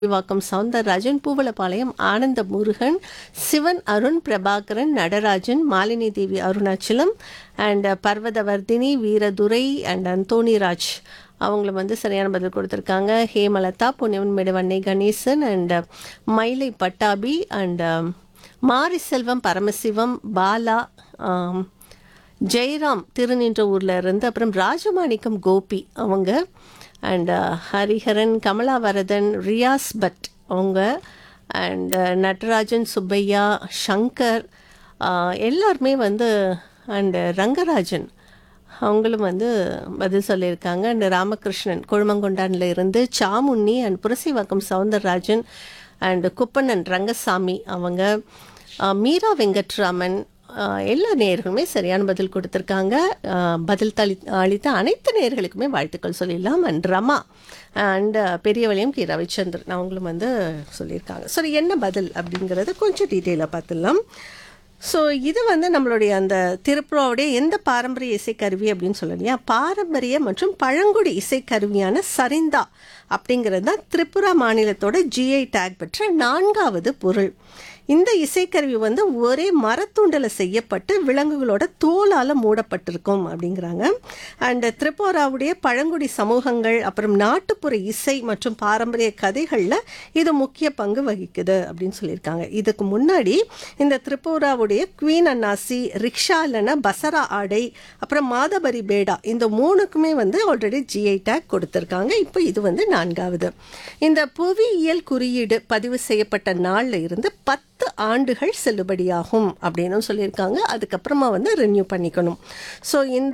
விவாக்கம் Soundararajan Poovalapalayam Ananda Murugan Sivan Arun Prabhakaran Natarajan Malini Devi Arunachalam and Parvathavardhini Veeradurai and Anthonyraj அவங்களும் வந்து சரியான பதில் கொடுத்துருக்காங்க ஹேமலதா புண்ணியவன் மேடவண்ணை கணேசன் அண்ட் மயிலை பட்டாபி அண்ட் மாரி செல்வம் பரமசிவம் பாலா ஆம், ஜெயராம் திருநின்ற ஊர்ல இருந்து அப்புறம் ராஜமாணிக்கம் கோபி அவங்க அண்ட் ஹரிஹரன் கமலாவரதன் ரியாஸ் பட் அவங்க அண்ட் நடராஜன் சுப்பையா சங்கர் ஆஹ், எல்லாருமே வந்து அண்ட் ரங்கராஜன் அவங்களும் வந்து பதில் சொல்லியிருக்காங்க அண்ட் ராமகிருஷ்ணன் கொழுமங்கொண்டான்ல இருந்து சாமுண்ணி அண்ட் புரசிவாக்கம் சவுந்தரராஜன் அண்ட் குப்பண்ணன் ரங்கசாமி அவங்க ஆஹ், மீரா வெங்கட்ராமன் ஆஹ், எல்லா நேயர்களுமே சரியான பதில் கொடுத்துருக்காங்க ஆஹ், பதில் தளி அளித்த அனைத்து நேயர்களுக்குமே வாழ்த்துக்கள் சொல்லிடலாம் அண்ட் ரமா அண்ட் பெரியவளையும் கி ரவிச்சந்திரன் அவங்களும் வந்து சொல்லியிருக்காங்க சரி என்ன பதில் அப்படிங்கிறத கொஞ்சம் டீட்டெயிலாக பார்த்துடலாம் ஸோ இது வந்து நம்மளுடைய அந்த திருப்புறாவுடைய எந்த பாரம்பரிய இசைக்கருவி அப்படின்னு சொல்லலையா பாரம்பரிய மற்றும் பழங்குடி இசைக்கருவியான சரிந்தா அப்படிங்கிறது தான் திரிபுரா மாநிலத்தோட ஜிஐ டேக் பெற்ற நான்காவது பொருள் இந்த இசைக்கருவி வந்து ஒரே மரத்துண்டில் செய்யப்பட்டு விலங்குகளோட தோலால் மூடப்பட்டிருக்கும் அப்படிங்கிறாங்க அண்ட் திரிபுராவுடைய பழங்குடி சமூகங்கள் அப்புறம் நாட்டுப்புற இசை மற்றும் பாரம்பரிய கதைகளில் இது முக்கிய பங்கு வகிக்குது அப்படின்னு சொல்லியிருக்காங்க இதுக்கு முன்னாடி இந்த திரிபுராவுடைய குவீன் அன்னாசி ரிக்ஷா இல்லைன்னா பசரா ஆடை அப்புறம் மாதபரி பேடா இந்த மூணுக்குமே வந்து ஆல்ரெடி ஜிஐ டேக் கொடுத்துருக்காங்க இப்போ இது வந்து நான்காவது இந்த புவியியல் குறியீடு பதிவு செய்யப்பட்ட நாளில் இருந்து பத்து ஆண்டுகள் செல்லுபடியாகும் அப்படின்னு சொல்லியிருக்காங்க அதுக்கப்புறமா வந்து ரெனியூ பண்ணிக்கணும் ஸோ இந்த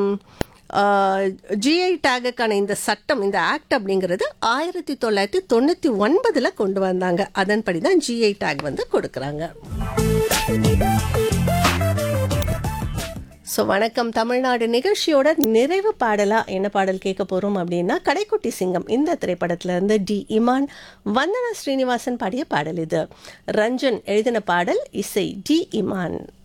ஜிஐ டேகுக்கான இந்த சட்டம் இந்த ஆக்ட் அப்படிங்கிறது ஆயிரத்தி தொள்ளாயிரத்தி தொண்ணூற்றி ஒன்பதில் கொண்டு வந்தாங்க அதன்படி தான் ஜிஐ டேக் வந்து கொடுக்குறாங்க ஸோ வணக்கம் தமிழ்நாடு நிகழ்ச்சியோட நிறைவு பாடலாக என்ன பாடல் கேட்க போகிறோம் அப்படின்னா கடைக்குட்டி சிங்கம் இந்த திரைப்படத்துல இருந்து டி இமான் வந்தனா ஸ்ரீனிவாசன் பாடிய பாடல் இது ரஞ்சன் எழுதின பாடல் இசை டி இமான்